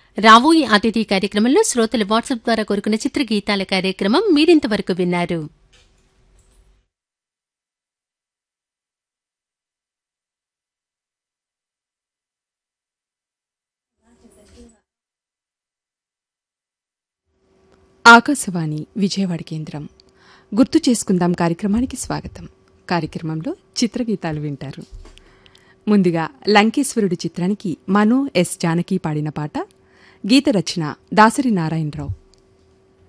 రావోయి అతిథి కార్యక్రమంలో శ్రోతలు వాట్సాప్ ద్వారా కోరుకున్న చిత్ర గీతాల కార్యక్రమం మీరింతవరకు విన్నారు ఆకాశవాణి విజయవాడ కేంద్రం గుర్తు చేసుకుందాం కార్యక్రమానికి స్వాగతం కార్యక్రమంలో చిత్రగీతాలు వింటారు ముందుగా లంకేశ్వరుడు చిత్రానికి మనో ఎస్ జానకి పాడిన పాట గీత రచన దాసరి నారాయణరావు